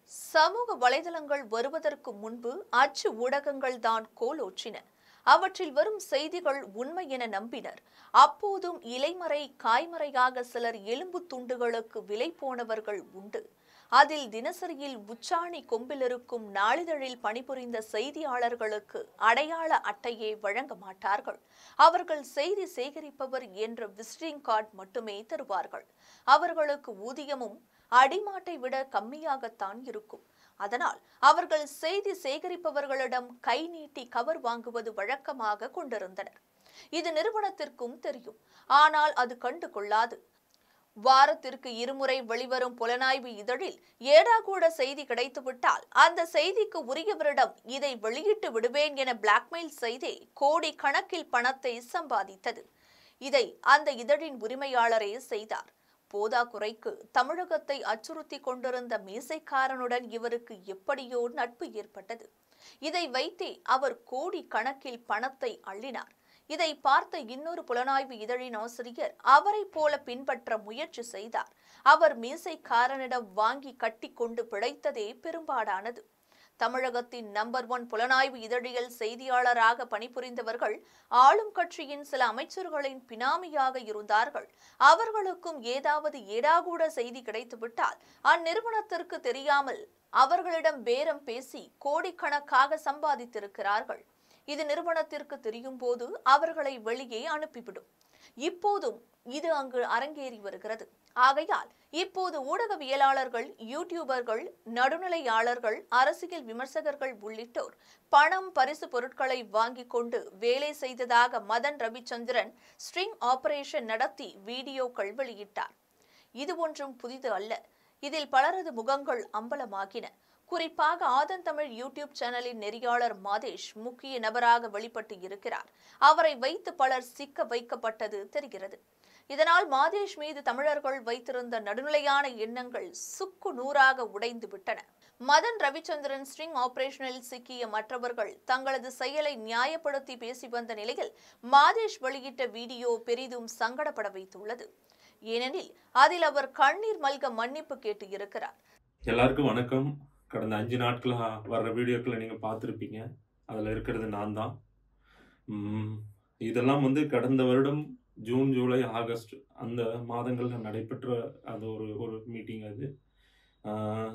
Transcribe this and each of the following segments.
சமூக வலைதளங்கள் வருவதற்கு முன்பு அச்சு ஊடகங்கள் தான் கோலோற்றின அவற்றில் வரும் செய்திகள் உண்மை என நம்பினர் அப்போதும் இலைமறை காய்மறையாக சிலர் எலும்பு துண்டுகளுக்கு விலை போனவர்கள் உண்டு அதில் தினசரியில் உச்சாணி கொம்பில் இருக்கும் நாளிதழில் பணிபுரிந்த செய்தியாளர்களுக்கு அடையாள அட்டையே வழங்க மாட்டார்கள் அவர்கள் செய்தி சேகரிப்பவர் என்ற விசிட்டிங் கார்டு மட்டுமே தருவார்கள் அவர்களுக்கு ஊதியமும் அடிமாட்டை விட கம்மியாகத்தான் இருக்கும் அதனால் அவர்கள் செய்தி சேகரிப்பவர்களிடம் கை நீட்டி கவர் வாங்குவது வழக்கமாக கொண்டிருந்தனர் இது நிறுவனத்திற்கும் தெரியும் ஆனால் அது கண்டு கொள்ளாது வாரத்திற்கு இருமுறை வெளிவரும் புலனாய்வு இதழில் ஏடாகூட செய்தி கிடைத்துவிட்டால் அந்த செய்திக்கு உரியவரிடம் இதை வெளியிட்டு விடுவேன் என பிளாக்மெயில் செய்தே கோடி கணக்கில் பணத்தை சம்பாதித்தது இதை அந்த இதழின் உரிமையாளரே செய்தார் போதா குறைக்கு தமிழகத்தை அச்சுறுத்தி கொண்டிருந்த மீசைக்காரனுடன் இவருக்கு எப்படியோ நட்பு ஏற்பட்டது இதை வைத்தே அவர் கோடி கணக்கில் பணத்தை அள்ளினார் இதை பார்த்த இன்னொரு புலனாய்வு இதழின் ஆசிரியர் அவரை போல பின்பற்ற முயற்சி செய்தார் அவர் மீசைக்காரனிடம் வாங்கி கட்டிக்கொண்டு பிழைத்ததே பெரும்பாடானது தமிழகத்தின் நம்பர் ஒன் புலனாய்வு இதழியல் செய்தியாளராக பணிபுரிந்தவர்கள் ஆளும் கட்சியின் சில அமைச்சர்களின் பினாமியாக இருந்தார்கள் அவர்களுக்கும் ஏதாவது ஏடாகூட செய்தி கிடைத்துவிட்டால் அந்நிறுவனத்திற்கு தெரியாமல் அவர்களிடம் பேரம் பேசி கோடிக்கணக்காக சம்பாதித்திருக்கிறார்கள் இது நிறுவனத்திற்கு தெரியும் போது அவர்களை வெளியே அனுப்பிவிடும் இப்போதும் இது அங்கு அரங்கேறி வருகிறது ஆகையால் இப்போது ஊடகவியலாளர்கள் யூடியூபர்கள் நடுநிலையாளர்கள் அரசியல் விமர்சகர்கள் உள்ளிட்டோர் பணம் பரிசு பொருட்களை வாங்கிக் கொண்டு வேலை செய்ததாக மதன் ரவிச்சந்திரன் ஸ்ட்ரிங் ஆபரேஷன் நடத்தி வீடியோக்கள் வெளியிட்டார் இது ஒன்றும் புதிது அல்ல இதில் பலரது முகங்கள் அம்பலமாகின குறிப்பாக ஆதன் தமிழ் யூடியூப் சேனலின் நெறியாளர் மாதேஷ் முக்கிய நபராக வெளிப்பட்டு இருக்கிறார் அவரை வைத்து பலர் சிக்க வைக்கப்பட்டது தெரிகிறது இதனால் மாதேஷ் மீது தமிழர்கள் வைத்திருந்த நடுநிலையான எண்ணங்கள் சுக்கு நூறாக உடைந்து விட்டன மதன் ரவிச்சந்திரன் ஸ்ட்ரிங் ஆபரேஷனில் சிக்கிய மற்றவர்கள் தங்களது செயலை நியாயப்படுத்தி பேசி வந்த நிலையில் மாதேஷ் வெளியிட்ட வீடியோ பெரிதும் சங்கடப்பட வைத்துள்ளது ஏனெனில் அதில் அவர் கண்ணீர் மல்க மன்னிப்பு கேட்டு இருக்கிறார் எல்லாருக்கும் வணக்கம் கடந்த அஞ்சு நாட்களாக வர்ற வீடியோக்களை நீங்கள் பார்த்துருப்பீங்க அதில் இருக்கிறது நான் தான் ம், இதெல்லாம் வந்து கடந்த வருடம் ஜூன் ஜூலை ஆகஸ்ட் அந்த மாதங்களில் நடைபெற்ற அது ஒரு ஒரு மீட்டிங் அது ஆஹ்,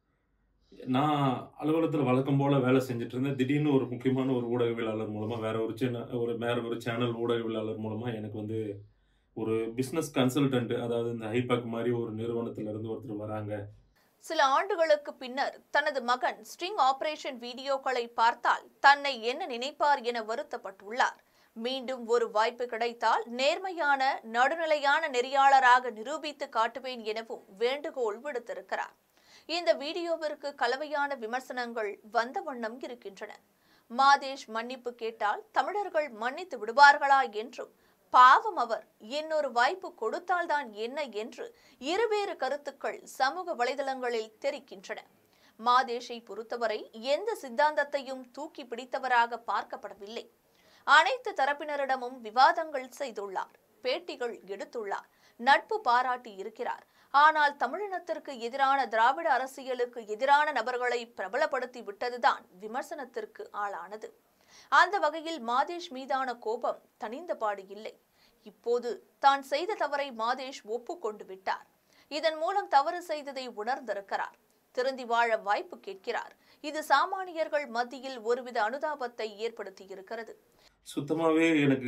நான் அலுவலகத்தில் வழக்கம் போல் வேலை செஞ்சுட்டு இருந்தேன் திடீர்னு ஒரு முக்கியமான ஒரு ஊடகவியலாளர் மூலமாக வேற ஒரு சேனல் ஒரு வேற ஒரு சேனல் ஊடகவியலாளர் மூலமாக எனக்கு வந்து ஒரு பிஸ்னஸ் கன்சல்டன்ட் அதாவது இந்த ஹைபேக் மாதிரி ஒரு நிறுவனத்துல இருந்து ஒருத்தர் வராங்க சில ஆண்டுகளுக்கு பின்னர் தனது மகன் ஸ்ட்ரிங் ஆபரேஷன் வீடியோக்களை பார்த்தால் தன்னை என்ன நினைப்பார் என வருத்தப்பட்டுள்ளார் மீண்டும் ஒரு வாய்ப்பு கிடைத்தால் நேர்மையான நடுநிலையான நெறியாளராக நிரூபித்து காட்டுவேன் எனவும் வேண்டுகோள் விடுத்திருக்கிறார் இந்த வீடியோவிற்கு கலவையான விமர்சனங்கள் வந்த வண்ணம் இருக்கின்றன மாதேஷ் மன்னிப்பு கேட்டால் தமிழர்கள் மன்னித்து விடுவார்களா என்றும் பாவம் அவர் இன்னொரு வாய்ப்பு கொடுத்தால்தான் என்ன என்று இருவேறு கருத்துக்கள் சமூக வலைதளங்களில் தெரிக்கின்றன மாதேஷை பொறுத்தவரை எந்த சித்தாந்தத்தையும் தூக்கி பிடித்தவராக பார்க்கப்படவில்லை அனைத்து தரப்பினரிடமும் விவாதங்கள் செய்துள்ளார் பேட்டிகள் எடுத்துள்ளார் நட்பு பாராட்டி இருக்கிறார் ஆனால் தமிழினத்திற்கு எதிரான திராவிட அரசியலுக்கு எதிரான நபர்களை பிரபலப்படுத்தி விட்டதுதான் விமர்சனத்திற்கு ஆளானது அந்த வகையில் மாதேஷ் மீதான கோபம் தணிந்தபாடு இல்லை இப்போது தான் செய்த தவறை மாதேஷ் ஒப்புக்கொண்டு விட்டார் இதன் மூலம் தவறு செய்ததை உணர்ந்திருக்கிறார் திருந்தி வாழ வாய்ப்பு கேட்கிறார் இது சாமானியர்கள் மத்தியில் ஒருவித அனுதாபத்தை ஏற்படுத்தி இருக்கிறது சுத்தமாகவே எனக்கு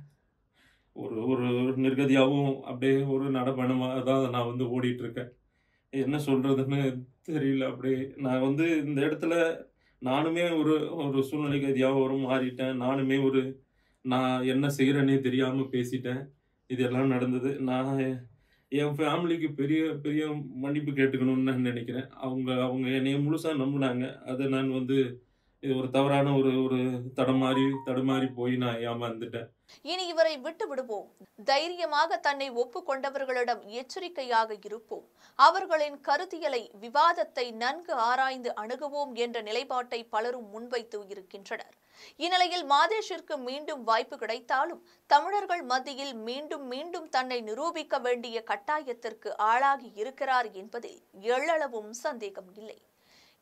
ஒரு ஒரு நிர்கதியாகவும் அப்படியே ஒரு நடப்பயணமாக தான் நான் வந்து ஓடிட்டு இருக்கேன் என்ன சொல்றதுன்னு தெரியல அப்படியே நான் வந்து இந்த இடத்துல நானுமே ஒரு ஒரு சூழ்நிலை கதியாக ஒரு மாறிட்டேன் நானுமே ஒரு நான் என்ன செய்கிறேன்னே தெரியாமல் பேசிட்டேன் இதெல்லாம் நடந்தது நான் என் ஃபேமிலிக்கு பெரிய பெரிய மன்னிப்பு கேட்டுக்கணும்னு நான் நினைக்கிறேன் அவங்க அவங்க என்னைய முழுசாக நம்பினாங்க அதை நான் வந்து இது ஒரு தவறான ஒரு ஒரு தடமாறி தடுமாறி போய் நான் ஏமாந்துட்டேன் இனி இவரை விட்டு விடுவோம் தைரியமாக தன்னை ஒப்புக்கொண்டவர்களிடம் எச்சரிக்கையாக இருப்போம் அவர்களின் கருத்தியலை விவாதத்தை நன்கு ஆராய்ந்து அணுகுவோம் என்ற நிலைப்பாட்டை பலரும் முன்வைத்து இருக்கின்றனர் இந்நிலையில் மாதேஷிற்கு மீண்டும் வாய்ப்பு கிடைத்தாலும் தமிழர்கள் மத்தியில் மீண்டும் மீண்டும் தன்னை நிரூபிக்க வேண்டிய கட்டாயத்திற்கு ஆளாகி இருக்கிறார் என்பதில் எள்ளளவும் சந்தேகம் இல்லை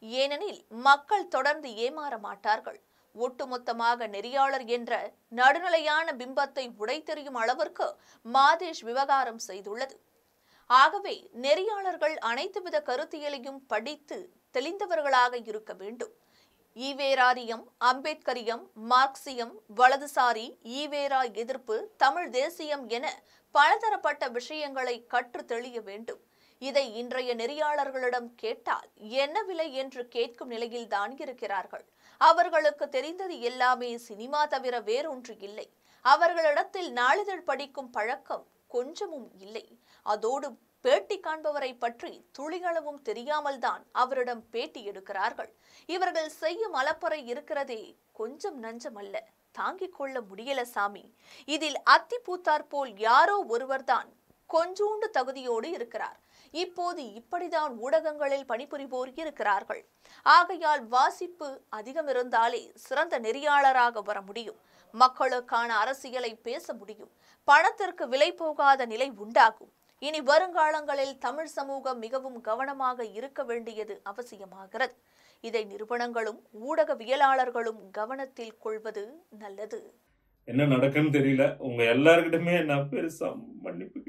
ஏனெனில் மக்கள் தொடர்ந்து ஏமாற மாட்டார்கள் ஒட்டுமொத்தமாக நெறியாளர் என்ற நடுநிலையான பிம்பத்தை உடைத்தெறியும் அளவிற்கு மாதேஷ் விவகாரம் செய்துள்ளது ஆகவே நெறியாளர்கள் அனைத்துவித கருத்தியலையும் படித்து தெளிந்தவர்களாக இருக்க வேண்டும் ஈவேராரியம் அம்பேத்கரியம் மார்க்சியம் வலதுசாரி ஈவேரா எதிர்ப்பு தமிழ் தேசியம் என பலதரப்பட்ட விஷயங்களை கற்று தெளிய வேண்டும் இதை இன்றைய நெறியாளர்களிடம் கேட்டால் என்ன விலை என்று கேட்கும் நிலையில்தான் இருக்கிறார்கள் அவர்களுக்கு தெரிந்தது எல்லாமே சினிமா தவிர வேறொன்று இல்லை அவர்களிடத்தில் நாளிதழ் படிக்கும் பழக்கம் கொஞ்சமும் இல்லை அதோடு பேட்டி காண்பவரை பற்றி துளிகளவும் தெரியாமல் தான் அவரிடம் பேட்டி எடுக்கிறார்கள் இவர்கள் செய்யும் அலப்பறை இருக்கிறதே கொஞ்சம் நஞ்சமல்ல தாங்கிக் கொள்ள முடியல சாமி இதில் அத்தி பூத்தார் போல் யாரோ ஒருவர்தான் கொஞ்சூண்டு தகுதியோடு இருக்கிறார் இப்போது இப்படிதான் ஊடகங்களில் பணிபுரிவோர் இருக்கிறார்கள் ஆகையால் வாசிப்பு அதிகம் இருந்தாலே சிறந்த நெறியாளராக வர முடியும் மக்களுக்கான அரசியலை பேச முடியும் பணத்திற்கு விலை போகாத நிலை உண்டாகும் இனி வருங்காலங்களில் தமிழ் சமூகம் மிகவும் கவனமாக இருக்க வேண்டியது அவசியமாகிறது இதை நிறுவனங்களும் ஊடகவியலாளர்களும் கவனத்தில் கொள்வது நல்லது என்ன நடக்குன்னு தெரியல உங்க எல்லாருக்கிட்டுமே நான் பெருசா மன்னிப்பு